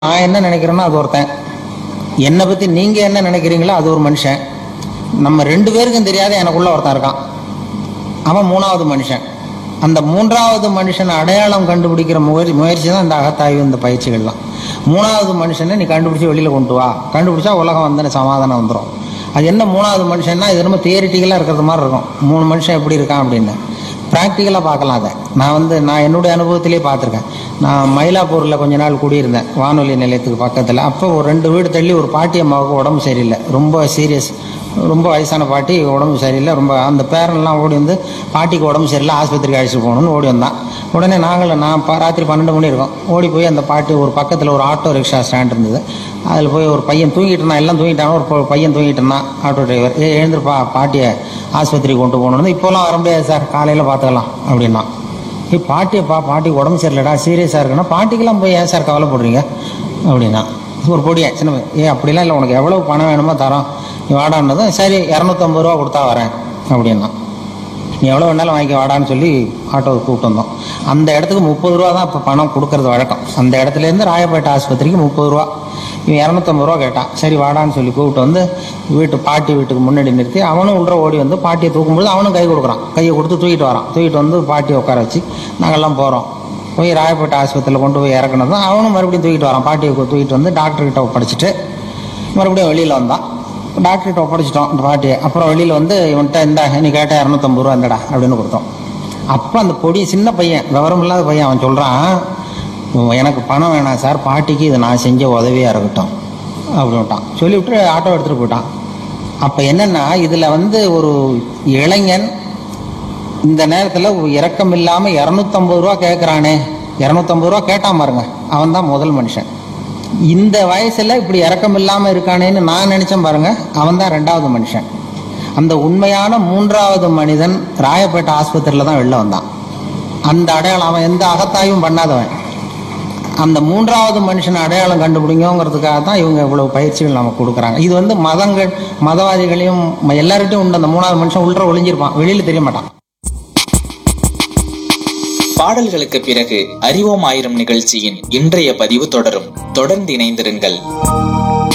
நான் என்ன நினைக்கிறேனோ அது ஒருத்தன் என்னை பற்றி நீங்கள் என்ன நினைக்கிறீங்களோ அது ஒரு மனுஷன் நம்ம ரெண்டு பேருக்கும் தெரியாத எனக்குள்ள ஒருத்தன் இருக்கான் அவன் மூணாவது மனுஷன் அந்த மூன்றாவது மனுஷனை அடையாளம் கண்டுபிடிக்கிற முயற்சி முயற்சி தான் இந்த அகத்தாய்வு இந்த பயிற்சிகள்லாம் மூணாவது மனுஷனை நீ கண்டுபிடிச்சி வெளியில் கொண்டு வா கண்டுபிடிச்சா உலகம் வந்து சமாதானம் வந்துடும் அது என்ன மூணாவது மனுஷன்னா இது ரொம்ப தியரிட்டிக்கலாக இருக்கிறது மாதிரி இருக்கும் மூணு மனுஷன் எப்படி இருக்கான் அப்படின்னு ப்ராக்டிக்கலாக பார்க்கலாம் அதை நான் வந்து நான் என்னுடைய அனுபவத்திலே பார்த்துருக்கேன் நான் மயிலாப்பூரில் கொஞ்ச நாள் குடியிருந்தேன் வானொலி நிலையத்துக்கு பக்கத்தில் அப்போ ஒரு ரெண்டு வீடு தள்ளி ஒரு பாட்டி அம்மாவுக்கு உடம்பு சரியில்லை ரொம்ப சீரியஸ் ரொம்ப வயசான பாட்டி உடம்பு சரியில்லை ரொம்ப அந்த பேரன்லாம் ஓடி வந்து பாட்டிக்கு உடம்பு சரியில்லை ஆஸ்பத்திரிக்கு அழைச்சிட்டு போகணும்னு ஓடி வந்தான் உடனே நாங்களும் நான் ப- ராத்திரி பன்னெண்டு மணி இருக்கும் ஓடி போய் அந்த பாட்டி ஒரு பக்கத்தில் ஒரு ஆட்டோ ரிக்ஷா ஸ்டாண்ட் இருந்தது அதில் போய் ஒரு பையன் தூங்கிட்டு இருந்தான் எல்லாம் தூங்கிட்டான் ஒரு பொ- பையன் தூங்கிட்டு இருந்தான் ஆட்டோ டிரைவர் ஏ எழுந்திருப்பா பாட்டியை ஆஸ்பத்திரிக்கு கொண்டு போகணும்னு இப்போலாம் வர முடியாது சார் காலையில் பார்த்துக்கலாம் அப்படின்னா ஏ பாட்டியப்பா பாட்டிக்கு உடம்பு சரியில்லடா சீரியஸாக இருக்குன்னா பாட்டிக்கெல்லாம் போய் ஏன் சார் கவலைப்படுறீங்க அப்படின்னா ஒரு பொடியன் சின்ன பையன் ஏ அப்படிலாம் இல்லை உனக்கு எவ்வளோ பணம் வேணுமோ தரோம் நீ வாடான்னதும் சரி இரநூத்தம்பது ரூபா கொடுத்தா வரேன் அப்படின்னா நீ எவ்வளோ வேணாலும் வாங்கி வாடான்னு சொல்லி ஆட்டோவை கூப்பிட்டு வந்தோம் அந்த இடத்துக்கு முப்பது ரூபா தான் இப்போ பணம் கொடுக்கறது வழக்கம் அந்த இடத்துலேருந்து ராயப்பேட்டை ஆஸ்பத்திரிக்கு முப்பது ரூபா இவன் இரநூத்தம்பது ரூபா கேட்டான் சரி வாடான்னு சொல்லி கூப்பிட்டு வந்து வீட்டு பாட்டி வீட்டுக்கு முன்னாடி நிறுத்தி அவனும் உள்ள ஓடி வந்து பாட்டியை தூக்கும்போது அவனும் கை கொடுக்குறான் கையை கொடுத்து தூக்கிட்டு வரான் தூக்கிட்டு வந்து பாட்டியை உட்கார வச்சு நாங்கள்லாம் போகிறோம் போய் ராயப்பேட்டை ஆஸ்பத்திரியில் கொண்டு போய் இறக்குனதும் அவனும் மறுபடியும் தூக்கிட்டு வரான் பாட்டியை தூக்கிட்டு வந்து டாக்டர்கிட்ட ஒப்படைச்சிட்டு மறுபடியும் வெளியில் வந்தான் டாக்டர்கிட்ட ஒப்படைச்சிட்டோம் இந்த பாட்டியை அப்புறம் வெளியில் வந்து இவன்கிட்ட இந்த நீ கேட்ட இரநூத்தம்பது ரூபா இந்தடா அப்படின்னு கொடுத்தோம் அப்போ அந்த பொடி சின்ன பையன் விவரம் இல்லாத பையன் அவன் சொல்கிறான் எனக்கு பணம் வேணாம் சார் பாட்டிக்கு இது நான் செஞ்ச உதவியாக இருக்கட்டும் அப்படின்ட்டான் சொல்லிவிட்டு ஆட்டோ எடுத்துகிட்டு போயிட்டான் அப்போ என்னென்னா இதில் வந்து ஒரு இளைஞன் இந்த நேரத்தில் இரக்கம் இல்லாமல் இரநூத்தம்பது ரூபா கேட்குறானே இரநூத்தம்பது ரூபா கேட்டான் பாருங்க அவன் தான் முதல் மனுஷன் இந்த வயசுல இப்படி இரக்கம் இல்லாமல் இருக்கானேன்னு நான் நினைச்சேன் பாருங்க அவன் தான் ரெண்டாவது மனுஷன் அந்த உண்மையான மூன்றாவது மனிதன் ராயப்பேட்டை ஆஸ்பத்திரியில் தான் வெளில வந்தான் அந்த அடையாளம் அவன் எந்த அகத்தாயும் பண்ணாதவன் அந்த மூன்றாவது மனுஷனை அடையாளம் கண்டுபிடிங்கிறதுக்காக தான் இவங்க இவ்வளவு பயிற்சிகள் நமக்கு கொடுக்குறாங்க இது வந்து மதங்கள் மதவாதிகளையும் ம- எல்லார்கிட்டையும் உண்டு அந்த மூணாவது மனுஷன் உள்ள ஒளிஞ்சிருப்பான் வெளியில தெரிய மாட்டான் பாடல்களுக்கு பிறகு அறிவோம் ஆயிரம் நிகழ்ச்சியின் இன்றைய பதிவு தொடரும் தொடர்ந்து இணைந்திருங்கள்